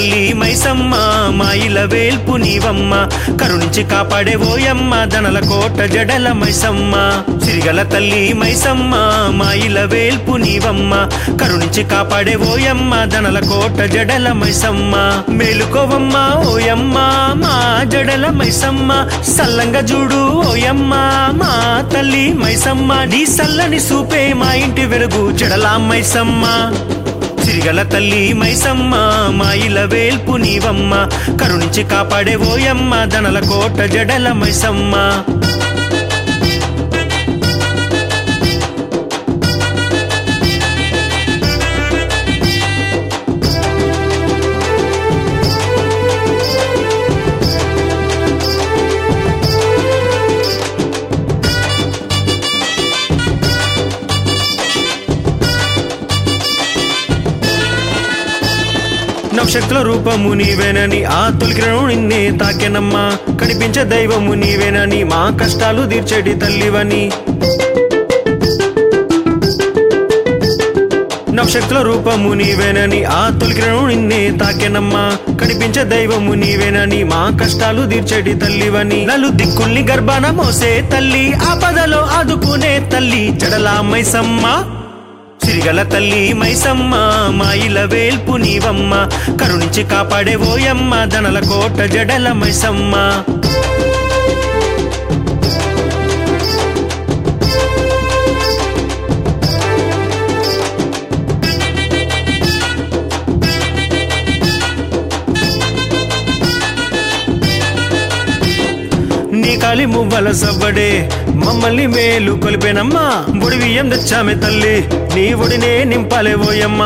తల్లి మైసమ్మ మాయిల వేల్పు నీవమ్మ కరుణించి కాపాడే ఓయమ్మ దనల కోట జడల మైసమ్మ సిరిగల తల్లి మైసమ్మ మాయిల వేల్పు నీవమ్మ కరుణించి కాపాడే ఓయమ్మ దనల కోట జడల మైసమ్మ మేలుకోవమ్మ ఓయమ్మ మా జడల మైసమ్మ సల్లంగా చూడు ఓయమ్మ మా తల్లి మైసమ్మ నీ సల్లని సూపే మా ఇంటి వెలుగు జడల మైసమ్మ సిరిగల తల్లి మైసమ్మ మాయిల వేల్పు నీవమ్మ కరుణించి కాపాడే ఓయమ్మ దనల కోట జడల మైసమ్మ నవశక్తుల రూపము నీవేనని ఆ తొలికిరణం నిన్నే తాకెనమ్మా కనిపించే దైవము నీవేనని మా కష్టాలు తీర్చేటి తల్లివని నవశక్తుల రూపము నీవేనని ఆ తొలికిరణం నిన్నే తాకెనమ్మా కనిపించే దైవము నీవేనని మా కష్టాలు తీర్చేటి తల్లివని నలు దిక్కుల్ని గర్భాన మోసే తల్లి ఆపదలో ఆదుకునే తల్లి జడలా మైసమ్మ సిరిగల తల్లి మైసమ్మ మాయిల వేల్పు నీవమ్మ కరుణించి కాపాడే ఓయమ్మ దనల కోట జడల మైసమ్మ నీ కాలి మువ్వల సవ్వడే మమ్మల్ని మేలు కొలిపేనమ్మా బుడివియ్యం తెచ్చామే తల్లి నీ ఒడినే నింపాలే ఓయమ్మ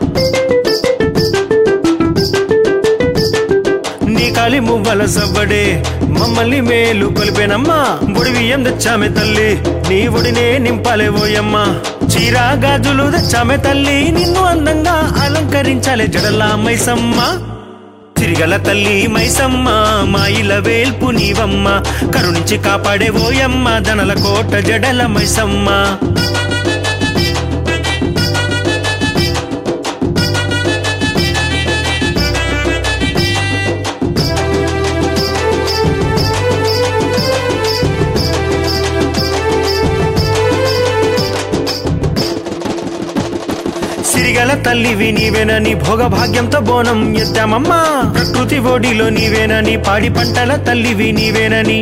నీ కాలి మువ్వల సవ్వడే మమ్మల్ని మేలు కొలిపేనమ్మా బుడివియ్యం తెచ్చామే తల్లి నీ ఒడినే నింపాలే ఓయమ్మ చీరా గాజులు తెచ్చామే తల్లి నిన్ను అందంగా అలంకరించాలే జడలా మైసమ్మ తిరిగల తల్లి మైసమ్మ మాయిల వేల్పు నీవమ్మ కరుణించి కాపాడే ఓయమ్మ దనల కోట జడల మైసమ్మ సిరిగల తల్లివి నీవేనని భోగభాగ్యంతో బోనం ఎత్తామమ్మా ప్రకృతి ఓడిలో నీవేనని పాడి పంటల తల్లివి నీవేనని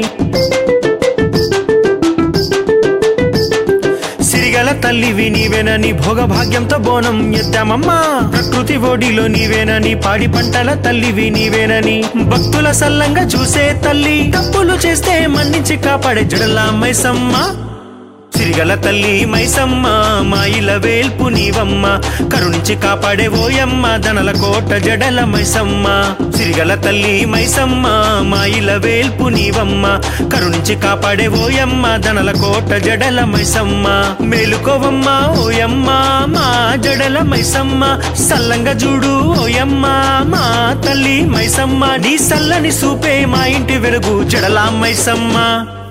సిరిగల తల్లివి నీవేనని భోగభాగ్యంతో బోనం ఎత్తామమ్మా ప్రకృతి ఓడిలో నీవేనని పాడి పంటల తల్లివి నీవేనని భక్తుల సల్లంగా చూసే తల్లి తప్పులు చేస్తే మన్నించి కాపాడే జడలా మైసమ్మ సిరిగల తల్లి మైసమ్మ మాయిల వేల్పు నీవమ్మ కరుణించి కాపాడే ఓయమ్మ దనల కోట జడల మైసమ్మ సిరిగల తల్లి మైసమ్మ మాయిల వేల్పు నీవమ్మ కరుణించి కాపాడే ఓయమ్మ దనల కోట జడల మైసమ్మ మేలుకోవమ్మ ఓయమ్మ మా జడల మైసమ్మ సల్లంగా చూడు ఓయమ్మ మా తల్లి మైసమ్మ నీ సల్లని సూపే మా ఇంటి వెలుగు జడల మైసమ్మ